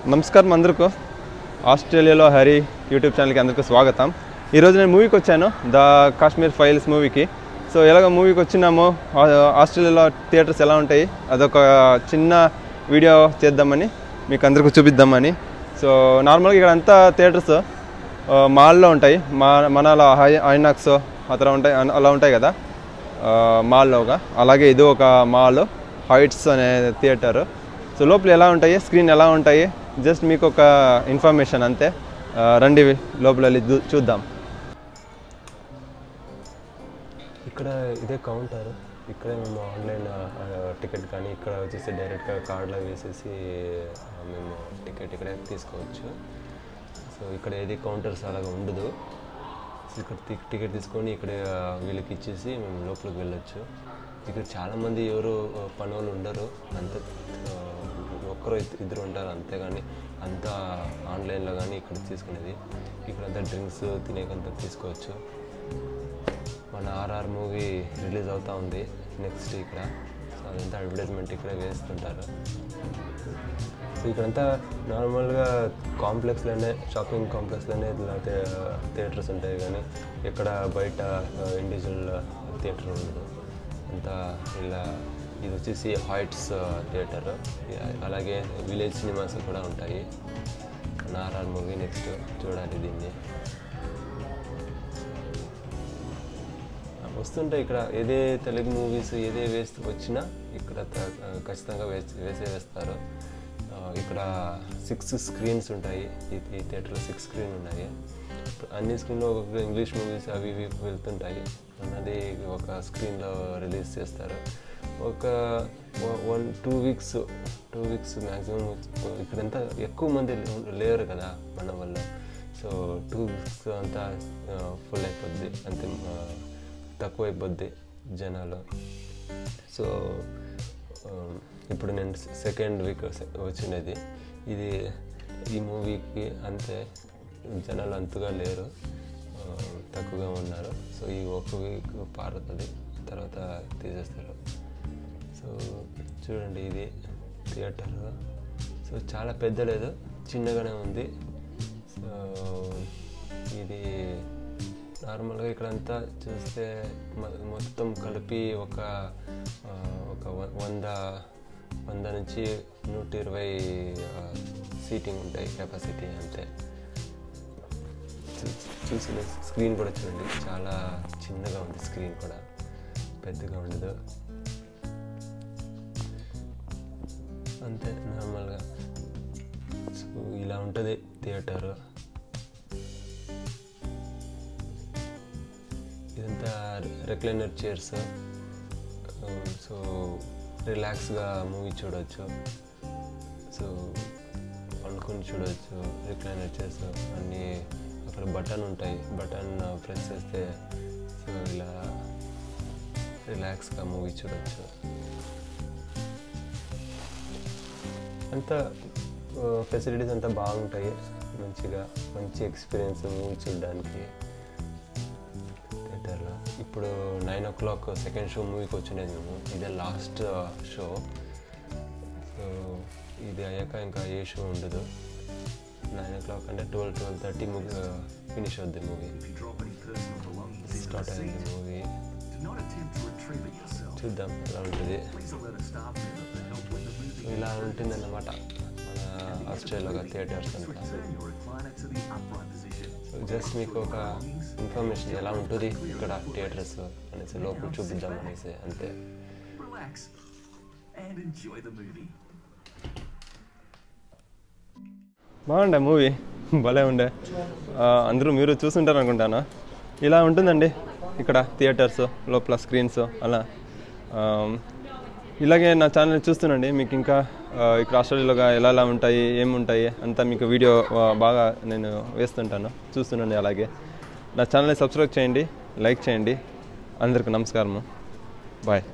నమస్కారం అందరికీ ఆస్ట్రేలియాలో హరి యూట్యూబ్ ఛానల్కి అందరికీ స్వాగతం ఈరోజు నేను మూవీకి వచ్చాను ద కాశ్మీర్ ఫైల్స్ మూవీకి సో ఎలాగ మూవీకి వచ్చినామో ఆ- ఆస్ట్రేలియాలో థియేటర్స్ ఎలా ఉంటాయి అదొక చిన్న వీడియో చేద్దామని మీకు అందరికీ చూపిద్దామని సో నార్మల్గా ఇక్కడ అంతా థియేటర్స్ మాల్లో ఉంటాయి మా మనలో హై ఐనాక్స్ అతను ఉంటాయి అన్- అలా ఉంటాయి కదా ఆ, మాల్లోగా అలాగే ఇది ఒక మాల్ హైట్స్ అనే థియేటర్ సో లోపల ఎలా ఉంటాయి స్క్రీన్ ఎలా ఉంటాయి జస్ట్ మీకు ఒక ఇన్ఫర్మేషన్ అంతే ఆ, రండి లోపల వెళ్ళి చూ- చూద్దాం ఇక్కడ ఇదే కౌంటర్ ఇక్కడే మేము ఆన్లైన్ టికెట్ కానీ ఇక్కడ వచ్చేసి డైరెక్ట్గా కార్డులో వేసేసి ఆ, మేము టికెట్ ఇక్కడే తీసుకోవచ్చు సో ఇక్కడ ఏది కౌంటర్స్ అలాగా ఉండదు సో ఇక్కడ టి- టికెట్ తీసుకొని ఇక్కడ ఆ, వీళ్ళకి ఇచ్చేసి మేము లోపలికి వెళ్ళొచ్చు ఇక్కడ చాలామంది ఎవరు ఆ, పని వాళ్ళు ఉండరు అంత ఆ, ఒక్కరు ఇద్ద- ఇద్దరు ఉంటారు అంతేగాని అంతా ఆన్లైన్లో కానీ ఇక్కడ తీసుకునేది ఇక్కడ అంతా డ్రింక్స్ తినేకంతా తీసుకోవచ్చు మన ఆర్ఆర్ మూవీ రిలీజ్ అవుతా ఉంది నెక్స్ట్ ఇక్కడ సో అదంతా అడ్వర్టైజ్మెంట్ ఇక్కడే వేస్తుంటారు సో ఇక్కడంతా నార్మల్గా కాంప్లెక్స్లోనే షాపింగ్ కాంప్లెక్స్లోనే ఇట్లా థే- థియేటర్స్ ఉంటాయి కానీ ఇక్కడ బయట ఇండివిజువల్ థియేటర్ ఉండదు అంతా ఇలా ఇది వచ్చేసి హైట్స్ థియేటర్ అలాగే విలేజ్ సినిమాస్ కూడా ఉంటాయి ఆర్ఆర్ మూవీ నెక్స్ట్ చూడాలి దీన్ని వస్తుంటాయి ఇక్కడ ఏదే తెలుగు మూవీస్ ఏదే వేస్తూ వచ్చినా ఇక్కడ త- ఖచ్చితంగా వేసి వేసే వేస్తారు ఆ, ఇక్కడ సిక్స్ స్క్రీన్స్ ఉంటాయి ఈ ఈ థియేటర్లో సిక్స్ స్క్రీన్ ఉన్నాయి అన్ని స్క్రీన్లో ఒక్కొక్క ఇంగ్లీష్ మూవీస్ అవి ఇవి వెళ్తుంటాయి అన్నది ఒక స్క్రీన్లో రిలీజ్ చేస్తారు ఒక one two weeks two weeks maximum ఇక్కడంతా ఎక్కువ మంది లేరు కదా మన వల్ల సో టూ వీక్స్ అంతా ఫుల్ అయిపోద్ది అంతే ఆ, తక్కువ అయిపోద్ది జనాలు సో ఆ, ఇప్పుడు నేను సెకండ్ వీక్ వచ్చినది ఇది ఈ మూవీకి అంతే జనాలు అంతగా లేరు ఆ, తక్కువగా ఉన్నారు సో ఈ ఒక వీక్ పారుతుంది తర్వాత తీసేస్తారు సో చూడండి ఇది థియేటర్ సో చాలా పెద్ద లేదు చిన్నగానే ఉంది సో ఇది నార్మల్గా ఇక్కడంతా చూస్తే మ- మొత్తం కలిపి ఒక ఆ, ఒక వ- వంద వంద నుంచి నూట ఇరవై సీటింగ్ ఉంటాయి కెపాసిటీ అంతే చూ- చూసిన స్క్రీన్ కూడా చూడండి చాలా చిన్నగా ఉంది స్క్రీన్ కూడా పెద్దగా ఉండదు అంతే నార్మల్గా సో ఇలా ఉంటుంది థియేటర్ ఇదంతా రెక్లైనర్ చైర్స్ సో రిలాక్స్గా మూవీ చూడవచ్చు సో పండుకొని చూడవచ్చు రిక్లైనర్ చైర్స్ అన్నీ అక్కడ బటన్ ఉంటాయి బటన్ ప్రెస్ చేస్తే సో ఇలా రిలాక్స్గా మూవీ చూడవచ్చు అంతా ఫెసిలిటీస్ అంతా బాగుంటాయి మంచిగా మంచి ఎక్స్పీరియన్స్ మూవీ చూడడానికి థియేటర్లో ఇప్పుడు nine o'clock second show మూవీకి వచ్చినది మేము ఇదే లాస్ట్ షో సో ఇది అయ్యాక ఇంకా ఏ షో ఉండదు నైన్ ఓ క్లాక్ అంటే twelve twelve thirty movie finish అవుద్ది మూవీ స్టార్ట్ అయింది మూవీ చూద్దాం ఎలా ఉంటుంది సో ఇలా ఉంటుందన్నమాట మన ఆస్ట్రేలియాలో థియేటర్స్ అంతా సో జస్ట్ మీకు ఒక ఇన్ఫర్మేషన్ ఎలా ఉంటుంది ఇక్కడ థియేటర్స్ అనేసి లోపల చూపిద్దాం అనేసి అంతే Relax and enjoy the movie. బాగుండే మూవీ భలే ఉండే ఆ, అందరూ మీరు చూసుంటారు అనుకుంటాను ఇలా ఉంటుందండి ఇక్కడ థియేటర్స్ లోపల స్క్రీన్స్ అలా ఆ, ఇలాగే నా ఛానల్ చూస్తుండండి మీకు ఇంకా ఆ, ఇక్కడ ఆస్ట్రేలియాలో ఎలా ఎలా ఉంటాయి ఏముంటాయి అంతా మీకు వీడియో ఆ, బాగా నేను వేస్తుంటాను చూస్తుండండి అలాగే నా ఛానల్ని సబ్స్క్రైబ్ చేయండి లైక్ చేయండి అందరికీ నమస్కారము బాయ్